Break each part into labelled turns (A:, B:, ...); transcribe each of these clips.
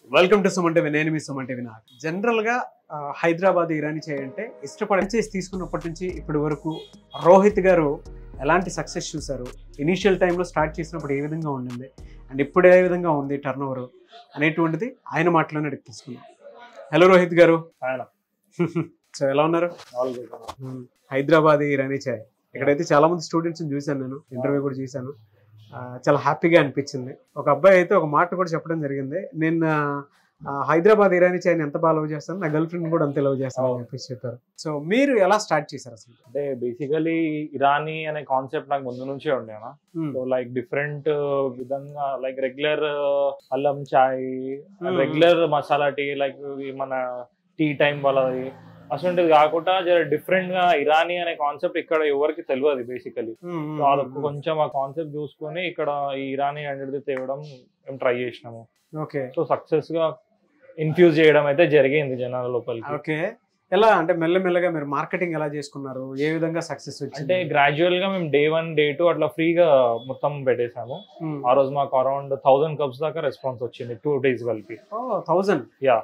A: Welcome to సుమంటే నేను మీ సుమంటే Vinayak general గా ఆ, హైదరాబాద్ ఇరానీ చేయి అంటే ఇష్టపడి చేసి తీసుకున్నప్పటి నుంచి ఇప్పటి వరకు రోహిత్ గారు ఎలాంటి సక్సెస్ చూశారు ఇనీషియల్ టైంలో స్టార్ట్ చేసినప్పుడు ఏ విధంగా ఉండింది అండ్ ఇప్పుడు ఏ విధంగా ఉంది టర్న్ ఓవర్ అనేటువంటిది ఆయన మాటలోనే అడిగి తీసుకున్నాం హలో రోహిత్ గారు
B: ఆయన
A: సో ఎలా ఉన్నారు
B: all good
A: hmm. Hyderabad Irani chai ఇక్కడైతే చాలా మంది స్టూడెంట్స్ చూశాను నేను ఇంటర్వ్యూ కూడా చేశాను ఆ, చాలా హ్యాపీగా అనిపించింది ఒక అబ్బాయి అయితే ఒక మాట కూడా చెప్పడం జరిగింది నేను ఆ, హైదరాబాద్ ఇరానీ చాయ్ని ఎంత బాగా లవ్ చేస్తాను నా గర్ల్ ఫ్రెండ్ కూడా అంతే లవ్ చేస్తాను అని చెప్పేసి చెప్పారు సో మీరు ఎలా స్టార్ట్ చేశారు అసలు
B: అంటే బేసికలీ ఇరానీ అనే కాన్సెప్ట్ నాకు ముందు నుంచే ఉండేనా
A: మ్మ్.
B: సో లైక్ డిఫరెంట్ విధంగా లైక్ రెగ్యులర్ అల్లం చాయ్
A: Hmm.
B: Regular masala tea like మన టీ టైం వాళ్ళది అసలు కాకుండా జర డిఫరెంట్ గా ఇరానీ అనే కాన్సెప్ట్ ఇక్కడ ఎవరికి తెలియదు బేసికలీ
A: మ్మ్, మ్మ్,
B: సో అదొక
A: మ్మ్.
B: కొంచెం ఆ కాన్సెప్ట్ చూసుకొని ఇక్కడ ఈ ఇరానీ అనేది తేవడం మేము ట్రై చేసినాము
A: ఓకే
B: సో సక్సెస్ గా ఇన్ఫ్యూజ్ చేయడం అయితే జరిగింది జనాల లోపలికి
A: ఓకే ఎలా అంటే మెల్లమెల్లగా మీరు మార్కెటింగ్ ఎలా చేసుకున్నారు ఏ విధంగా సక్సెస్
B: అంటే
A: వచ్చింది
B: గ్రాడ్యువల్ గా మేము డే వన్ డే టూ అట్లా ఫ్రీగా మొత్తం పెట్టేసాము
A: మ్మ్.
B: ఆ రోజు మాకు అరౌండ్ థౌసండ్ కప్స్ దాకా రెస్పాన్స్ వచ్చింది టూ డేస్ కలిపి
A: ఓ thousand
B: yeah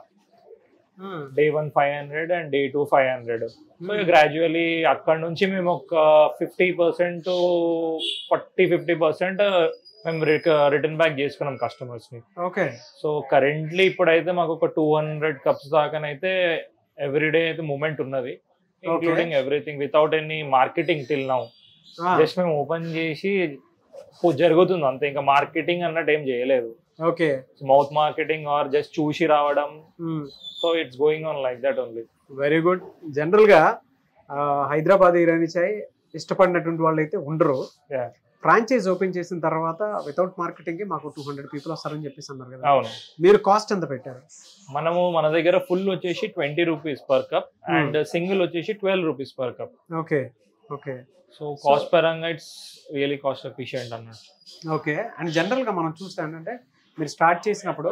B: day one five hundred and day two five hundred so gradually అక్కడ నుంచి మేము ఒక fifty percent forty fifty percent మేము రిటర్న్ బ్యాక్ చేసుకున్నాం కస్టమర్స్ ని
A: ఓకే
B: సో కరెంట్లీ ఇప్పుడైతే మాకు ఒక టూ హండ్రెడ్ కప్స్ దాకానైతే ఎవ్రీడే అయితే మూమెంట్ ఉన్నది including everything without any marketing till now just మేము ఓపెన్ చేసి పో- జరుగుతుంది అంతే ఇంకా మార్కెటింగ్ అన్నట్టు ఏం చేయలేదు
A: okay
B: mouth marketing or just చూసి రావడం so it's going on like that only
A: very good general గా ఆ, హైదరాబాద్ ఇరానీ చాయ్ ఇష్టపడినటువంటి వాళ్ళు అయితే ఉండరు
B: Yeah.
A: ఫ్రాంచైజ్ ఓపెన్ చేసిన తర్వాత వితౌట్ మార్కెటింగ్ మాకు టూ హండ్రెడ్ పీపుల్ వస్తారని చెప్పేసి అన్నారు కదా
B: అవును
A: మీరు కాస్ట్ ఎంత పెట్టారు
B: మనము మన దగ్గర ఫుల్ వచ్చేసి twenty rupees per cup and single వచ్చేసి twelve rupees per cup
A: okay okay
B: so cost పరంగా ఇట్స్ రియలీ కాస్ట్ ఎఫిషియంట్ అన్నట్టు
A: ఓకే అండ్ జనరల్ గా మనం చూస్తే ఏంటంటే మీరు స్టార్ట్ చేసినప్పుడు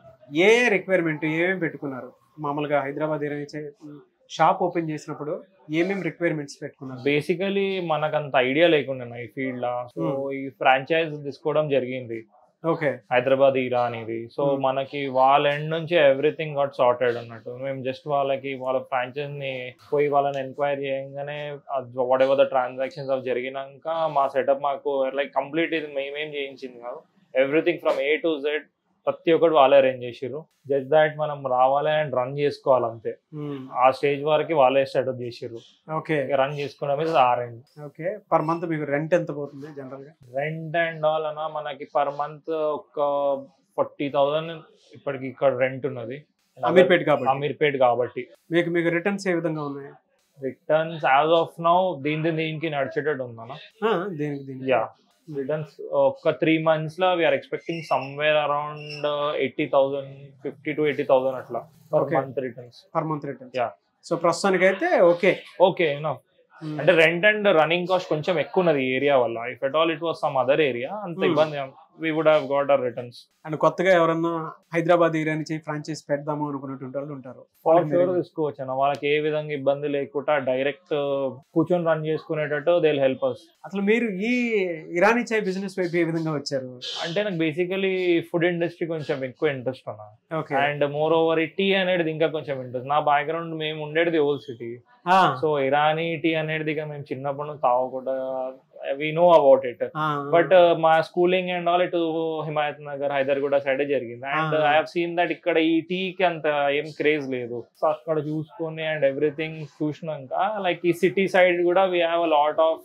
A: ఏ రిక్వైర్మెంట్ ఏమేమి పెట్టుకున్నారు మామూలుగా హైదరాబాద్ ఇరానీ చాయ్ షాప్ ఓపెన్ చేసినప్పుడు ఏమేమి రిక్వైర్మెంట్స్ పెట్టుకున్నారు
B: బేసికలీ మనకు అంత ఐడియా లేకుండా ఈ ఫీల్డ్ లా సో
A: Hmm.
B: ఈ ఫ్రాంచైజ్ తీసుకోవడం జరిగింది
A: ఓకే
B: హైదరాబాద్ ఈరా అనేది సో
A: Hmm.
B: మనకి వాళ్ళ ఎండ్ నుంచి ఎవ్రీథింగ్ గాట్ సార్టెడ్ అన్నట్టు మేము జస్ట్ వాళ్ళకి వాళ్ళ ఫ్రాంచైజ్ ని పోయి వాళ్ళని ఎంక్వైరీ చేయగానే వాట్ ఎవర్ ద ట్రాన్సాక్షన్స్ అవి జరిగినాక మా సెటప్ మాకు లైక్ కంప్లీట్ ఇది మేమేం చేయించింది కాదు everything from A to Z ప్రతి ఒక్కటి వాళ్ళే అరేంజ్ చేసిర్రు జస్ట్ దాట్ మనం రావాలి అండ్ రన్ చేసుకోవాలి అంతే ఆ స్టేజ్ వరకు వాళ్ళే సెటప్ చేసిర్రు
A: ఓకే
B: రన్ చేసుకోవడం ఇది ఆరెంజ్
A: ఓకే పర్ మంత్ మీకు రెంట్ ఎంత పోతుంది జనరల్ గా
B: రెంట్ అండ్ ఆల్ అన్న మనకి పర్ మంత్ ఒక ఫార్టీ థౌసండ్ ఇప్పటికి ఇక్కడ రెంట్ ఉన్నది
A: అమీర్పేట్ కాబట్టి
B: అమీర్పేట్ కాబట్టి
A: మీకు మీకు రిటర్న్స్ ఏ విధంగా ఉన్నాయి
B: రిటర్న్స్ యాజ్ ఆఫ్ నౌ దీని దీనికి నడిచేటట్టు ఉందన్న
A: ఆ, దేనికి దీనికి
B: యా రిటర్న్స్ ఒక త్రీ మంత్స్ లో we're expecting somewhere around eighty thousand fifty to eighty thousand అట్లా per
A: Okay.
B: Month returns
A: per month returns
B: Yeah.
A: So ప్రస్తుతానికి అయితే ఓకే
B: ఓకే నో అంటే రెంట్ అండ్ రన్నింగ్ కాస్ట్ కొంచెం ఎక్కువ ఉన్నది ఏరియా వల్ల if at all it was some other area అంత
A: Hmm.
B: ఇబ్బంది we would have got our returns
A: and కొత్తగా ఎవరన్నా హైదరాబాద్ ఇరానీ చేయి ఫ్రాంచైజ్ పెడదాము అనుకున్నటువంటి వాళ్ళు ఉంటారు
B: ఫార్
A: వాళ్ళకి
B: ష్యూర్
A: మీరు-
B: తీసుకోవచ్చు అన్న వాళ్ళకి ఏ విధంగా ఇబ్బంది లేకుండా డైరెక్ట్ కూర్చొని రన్ చేసుకునేటట్టు దే హెల్ప్ అస్
A: అసలు మీరు ఈ ఇరానీ చాయ్ బిజినెస్ వైపు ఏ విధంగా వచ్చారు
B: అంటే నాకు బేసికలీ ఫుడ్ ఇండస్ట్రీ కొంచెం ఎక్కువ ఇంట్రెస్ట్ అన్న
A: ఓకే
B: అండ్ మోర్ ఓవర్ ఈ టీ అనేది ఇంకా కొంచెం ఇంట్రెస్ట్ నా బ్యాక్గ్రౌండ్ మేము ఉండేది ఓల్డ్ సిటీ
A: ఆ,
B: సో ఇరానీ టీ అనేది ఇక మేము చిన్నప్పటి నుంచి తాగకుండా వి నో అబౌట్ ఇట్
A: ఆ,
B: బట్ మా స్కూలింగ్ అండ్ ఆల్ ఇటు హిమాయత్ నగర్ హైదర్గూడ సైడ్ జరిగింది అండ్
A: Ah.
B: I have seen that ఇక్కడ ఈ టీకి అంత ఏం క్రేజ్ లేదు సో అక్కడ చూసుకొని అండ్ ఎవ్రీథింగ్ చూసినాక లైక్ ఈ సిటీ సైడ్ కూడా we have a lot of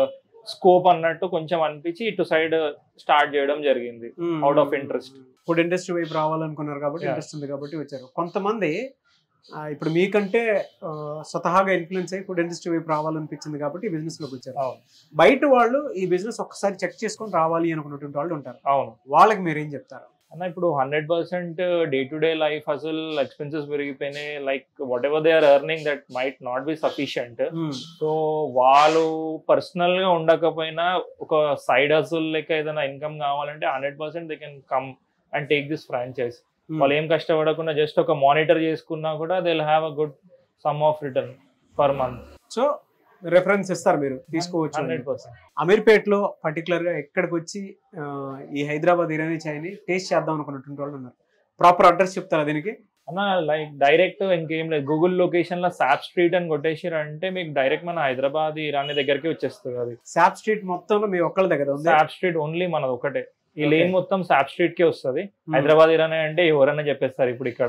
B: scope అన్నట్టు కొంచెం అనిపించి ఇటు సైడ్ స్టార్ట్ చేయడం జరిగింది
A: మ్మ్.
B: out of interest.
A: Food industry వైపు రావాలనుకున్నారు కాబట్టి
B: Yeah.
A: ఇంట్రెస్ట్ ఉంది కాబట్టి వచ్చారు కొంతమంది ఆ, ఇప్పుడు మీకంటే ఆ, స్వతహాగా ఇన్ఫ్లుయెన్స్ అయ్యి ఫుడ్ ఇండస్ట్రీ వైపు రావాలనిపించింది కాబట్టి ఈ బిజినెస్ లోకి వచ్చారు
B: అవును
A: బయట వాళ్ళు ఈ బిజినెస్ ఒక్కసారి చెక్ చేసుకొని రావాలి అనుకున్నటువంటి వాళ్ళు ఉంటారు
B: అవును
A: వాళ్ళకి మీరు ఏం చెప్తారు
B: అన్న ఇప్పుడు hundred percent day to day life అసలు ఎక్స్పెన్సెస్ పెరిగిపోయినాయి like whatever they are earning that might not be sufficient
A: మ్మ్.
B: సో వాళ్ళు పర్సనల్ గా ఉండకపోయినా ఒక సైడ్ హసుల్ లెక్క ఏదైనా ఇన్కమ్ కావాలంటే hundred percent they can come and take this franchise
A: మ్మ్.
B: వాళ్ళు ఏం కష్టపడకుండా జస్ట్ ఒక మానిటర్ చేసుకున్నా కూడా they have a good sum of return per month
A: so reference ఇస్తారు మీరు తీసుకోవచ్చు అని.
B: హండ్రెడ్ పర్సెంట్
A: అమీర్పేట్లో పర్టికులర్ గా ఎక్కడికి వచ్చి ఆ, ఈ హైదరాబాద్ ఇరానీ చాయ్ని టేస్ట్ చేద్దాం అనుకున్నటువంటి వాళ్ళు ఉన్నారు ప్రాపర్ అడ్రస్ చెప్తారా దీనికి
B: అన్న లైక్ డైరెక్ట్ ఇంకేం లేదు గూగుల్ లొకేషన్ లో సాప్ స్ట్రీట్ అని కొట్టేసిరు అంటే మీకు డైరెక్ట్ మన హైదరాబాద్ ఇరానీ దగ్గరికి వచ్చేస్తుంది అది
A: శాప్ స్ట్రీట్ మొత్తంలో మీ ఒక్కళ్ళ దగ్గర ఉంది
B: సాప్ స్ట్రీట్ ఓన్లీ మనది ఒకటే ఈ
A: Okay.
B: లేన్ మొత్తం సాప్ స్ట్రీట్ కే వస్తుంది
A: Hmm.
B: హైదరాబాద్ ఇరానీ అంటే ఎవరైనా చెప్పేస్తారు ఇప్పుడు ఇక్కడ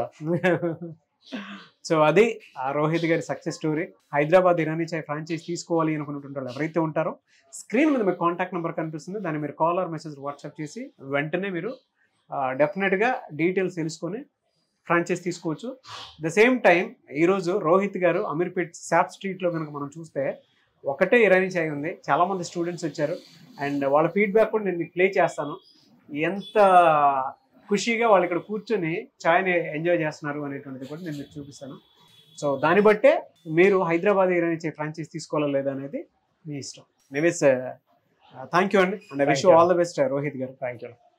A: సో అది ఆ రోహిత్ గారి success story Hyderabad Irani chai franchise తీసుకోవాలి అనుకుంటుంటారు ఎవరైతే ఉంటారో స్క్రీన్ మీద మీకు కాంటాక్ట్ నెంబర్ కనిపిస్తుంది దాన్ని మీరు కాల్ ఆర్ మెసేజ్ వాట్సాప్ చేసి వెంటనే మీరు డెఫినెట్గా డీటెయిల్స్ తెలుసుకొని ఫ్రాంచైజ్ తీసుకోవచ్చు ద సేమ్ టైం ఈరోజు రోహిత్ గారు అమీర్పేట్ శాప్ స్ట్రీట్లో కనుక మనం చూస్తే ఒకటే ఇరానీ చాయ్ ఉంది చాలామంది స్టూడెంట్స్ వచ్చారు అండ్ వాళ్ళ ఫీడ్బ్యాక్ కూడా నేను ప్లే చేస్తాను ఎంత ఖుషీగా వాళ్ళు ఇక్కడ కూర్చొని ఛాయ్ని ఎంజాయ్ చేస్తున్నారు అనేటువంటిది కూడా నేను మీకు చూపిస్తాను సో దాన్ని బట్టే మీరు హైదరాబాద్ ఇరానీ చాయ్ ఫ్రాంచైజ్ తీసుకోవాలా లేదా అనేది మీ ఇష్టం నేవేస్ థ్యాంక్ యూ అండి and I wish
B: Thank you.
A: All the best Rohit garu
B: thank you